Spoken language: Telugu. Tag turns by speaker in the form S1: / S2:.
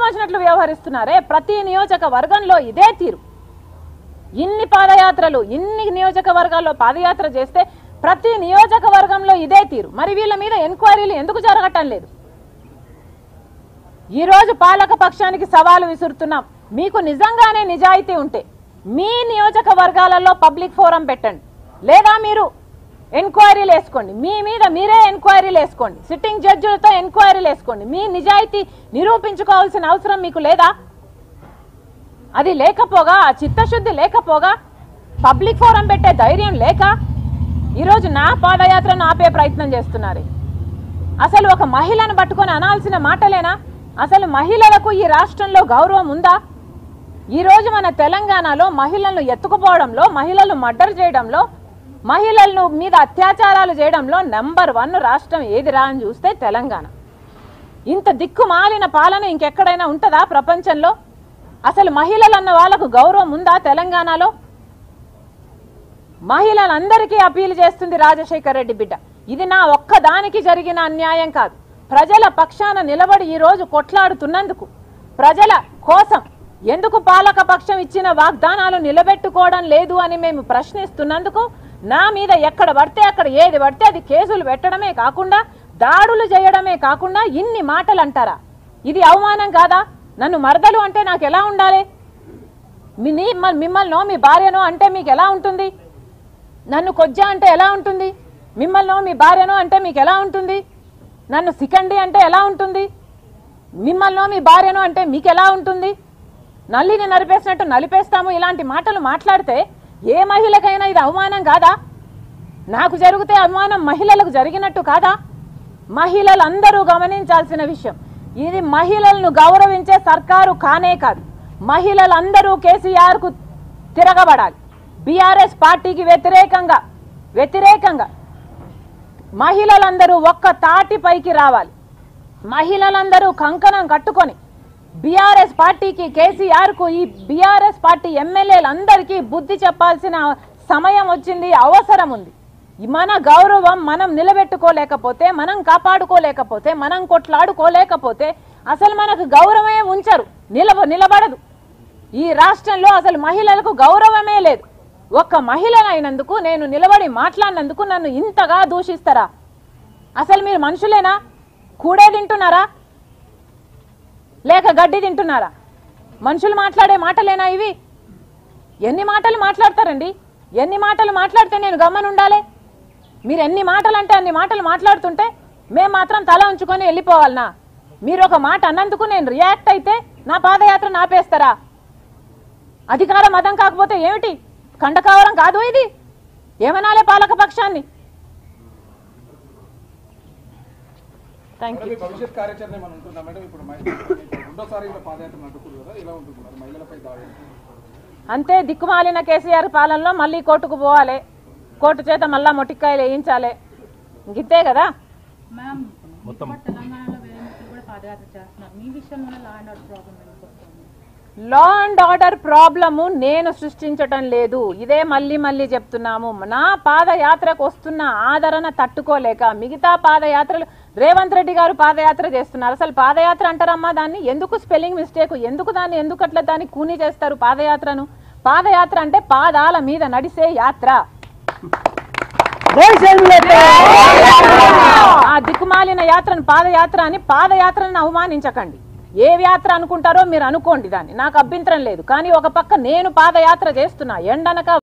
S1: వచ్చినట్లు వ్యవహరిస్తున్నారే ప్రతి నియోజకవర్గంలో ఇదే తీరు ఇన్ని పాదయాత్రలు ఇన్ని నియోజకవర్గాల్లో పాదయాత్ర చేస్తే ప్రతి నియోజకవర్గంలో ఇదే తీరు మరి వీళ్ళ మీద ఎంక్వైరీలు ఎందుకు జరగటం లేదు ఈ రోజు పాలక పక్షానికి సవాలు విసురుతున్నాం మీకు నిజంగానే నిజాయితీ ఉంటే మీ నియోజకవర్గాలలో పబ్లిక్ ఫోరం పెట్టండి లేదా మీరు ఎంక్వైరీలు వేసుకోండి మీ మీద మీరే ఎంక్వైరీలు వేసుకోండి సిట్టింగ్ జడ్జిలతో ఎంక్వైరీలు వేసుకోండి మీ నిజాయితీ నిరూపించుకోవాల్సిన అవసరం మీకు లేదా అది లేకపోగా ఆ చిత్తశుద్ధి లేకపోగా పబ్లిక్ ఫోరం పెట్టే ధైర్యం లేక ఈరోజు నా పాదయాత్రను ఆపే ప్రయత్నం చేస్తున్నారు అసలు ఒక మహిళను పట్టుకొని అనాల్సిన మాటలేనా అసలు మహిళలకు ఈ రాష్ట్రంలో గౌరవం ఉందా ఈ రోజు మన తెలంగాణలో మహిళలను ఎత్తుకుపోవడంలో మహిళలు మర్డర్ చేయడంలో మహిళలను మీద అత్యాచారాలు చేయడంలో నెంబర్ వన్ రాష్ట్రం ఏదిరా అని చూస్తే తెలంగాణ ఇంత దిక్కుమాలిన పాలన ఇంకెక్కడైనా ఉంటుందా ప్రపంచంలో అసలు మహిళలు అన్న వాళ్ళకు గౌరవం ఉందా తెలంగాణలో మహిళలందరికీ అపీల్ చేస్తుంది రాజశేఖర్ రెడ్డి బిడ్డ ఇది నా ఒక్కదానికి జరిగిన అన్యాయం కాదు ప్రజల పక్షాన నిలబడి ఈ రోజు కొట్లాడుతున్నందుకు ప్రజల కోసం ఎందుకు పాలక పక్షం ఇచ్చిన వాగ్దానాలు నిలబెట్టుకోవడం లేదు అని మేము ప్రశ్నిస్తున్నందుకు నా మీద ఎక్కడ పడితే అక్కడ ఏది పడితే అది కేసులు పెట్టడమే కాకుండా దాడులు చేయడమే కాకుండా ఇన్ని మాటలు అంటారా ఇది అవమానం కాదా నన్ను మరదలు అంటే నాకు ఎలా ఉండాలి మీ నీ- మ- మిమ్మల్నో మీ భార్యనో అంటే మీకు ఎలా ఉంటుంది నన్ను కొజ్జా అంటే ఎలా ఉంటుంది మిమ్మల్నో మీ భార్యనో అంటే మీకు ఎలా ఉంటుంది నన్ను సికండి అంటే ఎలా ఉంటుంది మిమ్మల్నో మీ భార్యనో అంటే మీకు ఎలా ఉంటుంది నల్లిని నలిపేసినట్టు నలిపేస్తాము ఇలాంటి మాటలు మాట్లాడితే ఏ మహిళకైనా ఇది అవమానం కాదా నాకు జరిగితే అవమానం మహిళలకు జరిగినట్టు కాదా మహిళలందరూ గమనించాల్సిన విషయం ఇది మహిళలను గౌరవించే సర్కారు కానే కాదు మహిళలందరూ కేసీఆర్ కు తిరగబడాలి బీఆర్ఎస్ పార్టీకి వ్యతిరేకంగా వ్యతిరేకంగా మహిళలందరూ ఒక్క తాటిపైకి రావాలి మహిళలందరూ కంకణం కట్టుకొని బీఆర్ఎస్ పార్టీకి కేసీఆర్ కు ఈ బీఆర్ఎస్ పార్టీ ఎమ్మెల్యేలందరికీ బుద్ధి చెప్పాల్సిన సమయం వచ్చింది అవసరం ఉంది మన గౌరవం మనం నిలబెట్టుకోలేకపోతే మనం కాపాడుకోలేకపోతే మనం కొట్లాడుకోలేకపోతే అసలు మనకు గౌరవమే ఉంచరు నిలబ నిలబడదు ఈ రాష్ట్రంలో అసలు మహిళలకు గౌరవమే లేదు ఒక్క మహిళనైనందుకు నేను నిలబడి మాట్లాడినందుకు నన్ను ఇంతగా దూషిస్తారా అసలు మీరు మనుషులేనా కూడే తింటున్నారా లేక గడ్డి తింటున్నారా మనుషులు మాట్లాడే మాటలేనా ఇవి ఎన్ని మాటలు మాట్లాడతారండి ఎన్ని మాటలు మాట్లాడితే నేను గమ్మని ఉండాలి మీరు ఎన్ని మాటలు అంటే అన్ని మాటలు మాట్లాడుతుంటే మేము మాత్రం తల ఉంచుకొని వెళ్ళిపోవాలనా మీరు ఒక మాట అన్నందుకు నేను రియాక్ట్ అయితే నా పాదయాత్ర నాపేస్తారా అధికార మతం కాకపోతే ఏమిటి కండకావరం కాదు ఇది ఏమనాలే పాలక పక్షాన్ని థ్యాంక్ యూ
S2: మరి భవిష్యత్ కార్యాచరణ ఏమైనా ఉంటుందా మేడం ఇప్పుడు మహిళ- ఇప్పుడు రెండోసారి ఇలా పాదయాత్ర నడుపుతుంది కదా ఇలా ఉంటుంది మరి మహిళలపై దాడి
S1: అంతే దిక్కుమాలిన కేసీఆర్ పాలనలో మళ్ళీ కోర్టుకు పోవాలి కోర్టు చేత మళ్ళా మొటిక్కాయలు వేయించాలి ఇంతే కదా
S3: మ్యామ్ మొత్తం తెలంగాణలో వేరే మిత్రులు కూడా పాదయాత్ర చేస్తున్నారు మీ విషయంలో లా అండ్ ఆర్డర్ ప్రాబ్లం ఎందుకు వస్తుంది
S1: లా అండ్ ఆర్డర్ ప్రాబ్లము నేను సృష్టించటం లేదు ఇదే మళ్ళీ మళ్ళీ చెప్తున్నాము నా పాదయాత్రకు వస్తున్న ఆదరణ తట్టుకోలేక మిగతా పాదయాత్రలు రేవంత్ రెడ్డి గారు పాదయాత్ర చేస్తున్నారు అసలు పాదయాత్ర అంటారమ్మా దాన్ని ఎందుకు స్పెల్లింగ్ మిస్టేక్ ఎందుకు దాన్ని ఎందుకు అట్లా దాన్ని కూని చేస్తారు పాదయాత్రను పాదయాత్ర అంటే పాదాల మీద నడిసే యాత్ర ఆ దిక్కుమాలిన యాత్రను పాదయాత్ర అని పాదయాత్రను అవమానించకండి ఏ యాత్ర అనుకుంటారో మీరు అనుకోండి దాన్ని నాకు అభ్యంతరం లేదు కానీ ఒక పక్క నేను పాదయాత్ర చేస్తున్నా ఎండనక